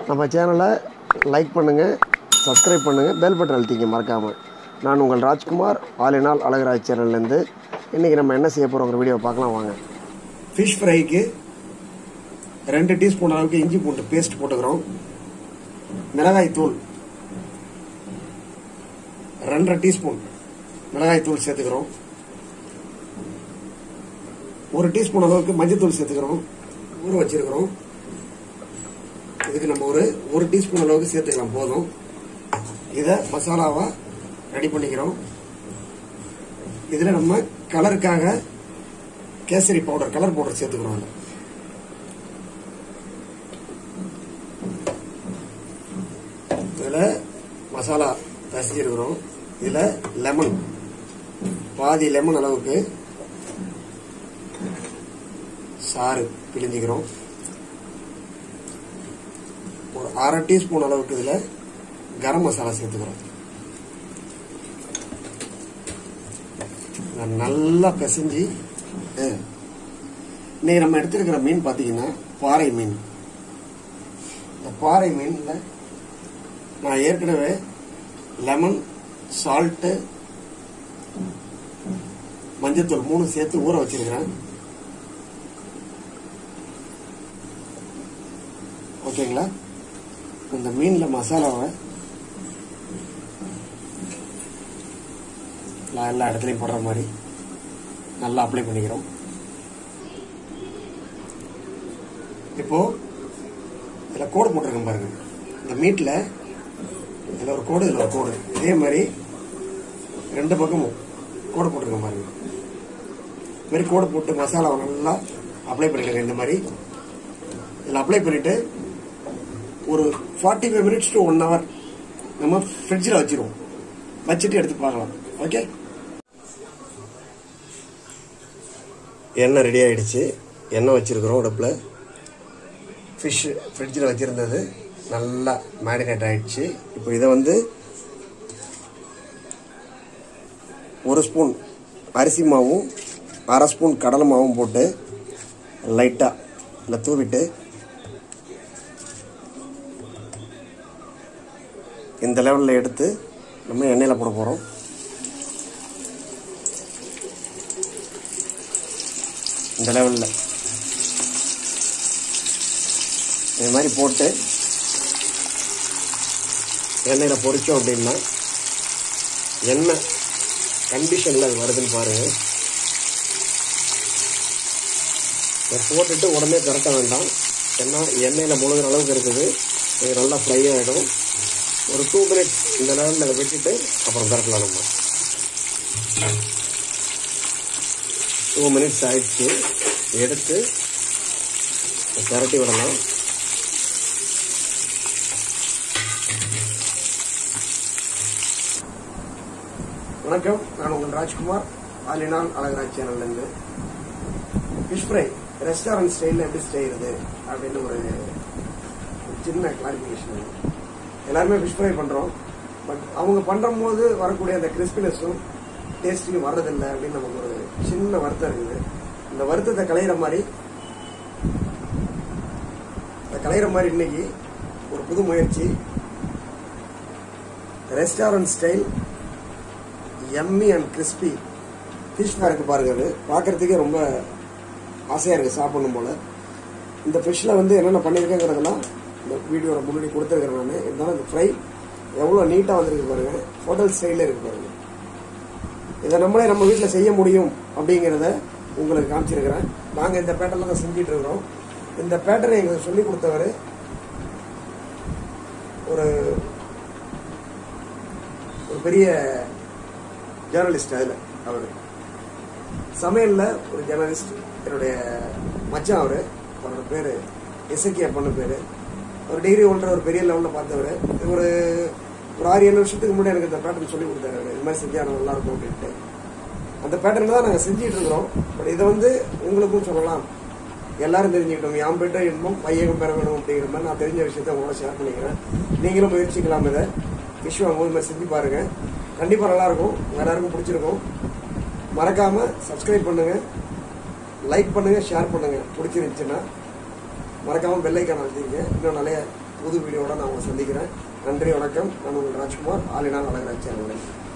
நம்ம சேனலை லைக் பண்ணுங்கள் சப்ஸ்கிரைப் பண்ணுங்கள் பெல் பட்டன் அழுத்திங்க மறக்காமல் நான் உங்கள் ராஜ்குமார் ஆலினால் அழகராஜ் சேனல்லேருந்து இன்றைக்கி நம்ம என்ன செய்ய போகிறோங்கிற வீடியோவை பார்க்கலாம் வாங்க ஃபிஷ் ஃப்ரைக்கு ரெண்டு டீஸ்பூன் அளவுக்கு இஞ்சி பூண்டு பேஸ்ட் போட்டுக்கிறோம் மிளகாய் தூள் ரெண்டரை டீஸ்பூன் மிளகாய் தூள் சேர்த்துக்கிறோம் ஒரு டீஸ்பூன் அளவுக்கு மஞ்சள் தூள் சேர்த்துக்கிறோம் ஊற வச்சிருக்கிறோம் இதுக்கு நம்ம ஒரு ஒரு டீஸ்பூன் அளவுக்கு சேர்த்துக்கலாம் போதும் இதை மசாலாவா ரெடி பண்ணிக்கிறோம் இதில் நம்ம கலருக்காக கேசரி பவுடர் கலர் பவுடர் சேர்த்துக்கிறோம் அதில் இதில் மசாலா பிசைஞ்சிருக்கிறோம் இதில் லெமன் பாதி லெமன் அளவுக்கு சாறு பிழிஞ்சிக்கிறோம் ஒரு அரை டீஸ்பூன் அளவுக்கு இதில் கரம் மசாலா சேர்த்துக்கிறோம் இதை நல்லா பிசைஞ்சு அஹ், இன்னைக்கு நம்ம எடுத்திருக்கிற மீன் பார்த்தீங்கன்னா பாறை மீன் இந்த பாறை மீனில் நான் ஏற்கனவே லெமன் சால்ட்டு மஞ்சத்தூள் மூணு சேர்த்து ஊற வச்சிருக்கிறேன் ஓகேங்களா இந்த மீனில் மசாலாவை நான் எல்லா இடத்துலையும் போடுற மாதிரி நல்லா அப்ளை பண்ணிக்கிறோம் இப்போ இதில் கோடு போட்டிருக்கேன் பாருங்க இந்த மீட்டில் இதில் ஒரு கோடு இதில் ஒரு கோடு இதே மாதிரி ரெண்டு பக்கமும் கோடு போட்டிருக்கேன் பாருங்க இந்த மாதிரி கோடு போட்டு மசாலாவை நல்லா அப்ளை பண்ணிக்கிறேன் இந்த மாதிரி இதில் அப்ளை பண்ணிட்டு ஒரு forty five minutes to one hour நம்ம ஃப்ரிட்ஜில் வச்சிருவோம் வச்சுட்டு எடுத்து பார்க்கலாம் ஓகே எண்ணெய் ரெடி ஆயிடுச்சு எண்ணெய் வச்சிருக்கிறோம் அடுப்பில் ஃபிஷ் ஃப்ரிட்ஜில் வச்சுருந்தது நல்லா மேரினேட் ஆயிடுச்சு இப்போ இதை வந்து ஒரு ஸ்பூன் அரிசி மாவும் அரை ஸ்பூன் கடலை மாவும் போட்டு லைட்டாக இல்லை தூவிட்டு இந்த லெவலில் எடுத்து நம்ம எண்ணெயில் போட போகிறோம் இந்த லெவலில் இது மாதிரி போட்டு எண்ணெயில் பொரிச்சோம் அப்படின்னா எண்ணெய் கண்டிஷனில் அது வருதுன்னு பாருங்கள் இதை போட்டுட்டு உடனே திரட்ட வேண்டாம் ஏன்னா எண்ணெயில் முழுகிற அளவுக்கு இருக்குது இது நல்லா ஃப்ரை ஆகிடும் ஒரு டூ மினிட்ஸ் இந்த லெவலில் அதை வச்சுட்டு அப்புறம் திறக்கலாம் நம்ம டூ மினிட்ஸ் ஆயிடுச்சு எடுத்து திரட்டி விடலாம் வணக்கம் நான் உங்கள் ராஜ்குமார் ஆலினால் அழகராஜ் சேனல்லேருந்து ஃபிஷ் ஃப்ரை ரெஸ்டாரண்ட் ஸ்டைலில் எப்படி செய்கிறது அப்படின்னு ஒரு ஒரு சின்ன கிளாரிஃபிகேஷன் எல்லாருமே ஃபிஷ் ஃப்ரை பண்ணுறோம் பட் அவங்க பண்ணும்போது வரக்கூடிய அந்த கிறிஸ்பினஸும் டேஸ்டியும் வர்றதில்லை அப்படின்னு நமக்கு ஒரு சின்ன வருத்தம் இருக்குது இந்த வருத்தத்தை களையிற மாதிரி இந்த களையிற மாதிரி இன்னைக்கு ஒரு புது முயற்சி restaurant style yummy and crispy fish இருக்கு பாருங்க அது பார்க்கறதுக்கே ரொம்ப ஆசையாக இருக்குது சாப்பிடணும் போல இந்த ஃபிஷ்ஷில் வந்து என்னென்ன பண்ணியிருக்கேங்கிறதெல்லாம் இந்த வீடியோவில் முன்னாடி கொடுத்துருக்கிறேன் நான் இருந்தாலும் இந்த ஃப்ரை எவ்வளோ நீட்டாக வந்திருக்கு பாருங்க ஹோட்டல் ஸ்டைலில் இருக்கு பாருங்க இதை நம்மளே நம்ம வீட்டில் செய்ய முடியும் அப்படிங்கிறத உங்களுக்கு காமிச்சிருக்கிறேன் நாங்கள் இந்த பேட்டர்ல தான் செஞ்சிட்டு இருக்கிறோம் இந்த பேட்டர்னை எங்களுக்கு சொல்லி கொடுத்தவர் ஒரு ஒரு பெரிய ஜேர்னலிஸ்ட் அதில் அவர் சமையலில் ஒரு ஜேர்னலிஸ்ட் என்னுடைய மச்சான் அவர் அவரோட பேர் எஸ்எக்கியா பண்ண பேர் ஒரு டிகிரி ஒன்றரை ஒரு பெரிய லெவலில் பார்த்தவர் ஒரு ஒரு ஆறு ஏழு வருஷத்துக்கு முன்னாடி எனக்கு இந்த பேட்டர்ன் சொல்லி கொடுத்தாரு அவரு. இது மாதிரி செஞ்சா நல்லா இருக்கும் அப்படின்ட்டு அந்த பேட்டர்ன் தான் நாங்கள் செஞ்சுட்டு இருக்கிறோம் பட் இதை வந்து உங்களுக்கும் சொல்லலாம் எல்லாரும் தெரிஞ்சுக்கிட்டோம் யாம் பெற்ற இன்பம் பையகம் பெற வேணும் அப்படிங்கிற மாதிரி நான் தெரிஞ்ச விஷயத்த உங்களோட ஷேர் பண்ணிக்கிறேன் நீங்களும் முயற்சிக்கலாம் இதை ஃபிஷ் வாங்கும்போது மாதிரி செஞ்சு பாருங்க கண்டிப்பாக நல்லா இருக்கும் உங்க எல்லாருக்கும் பிடிச்சிருக்கும் மறக்காம சப்ஸ்கிரைப் பண்ணுங்க லைக் பண்ணுங்க ஷேர் பண்ணுங்க பிடிச்சிருந்துச்சுன்னா மறக்காம பெல் ஐக்கான் அழுத்திங்க இன்னும் நிறைய புது வீடியோட நான் உங்களை சந்திக்கிறேன் நன்றி வணக்கம் நான் உங்கள் ராஜ்குமார் ஆலினா அழகராஜ் சேனல்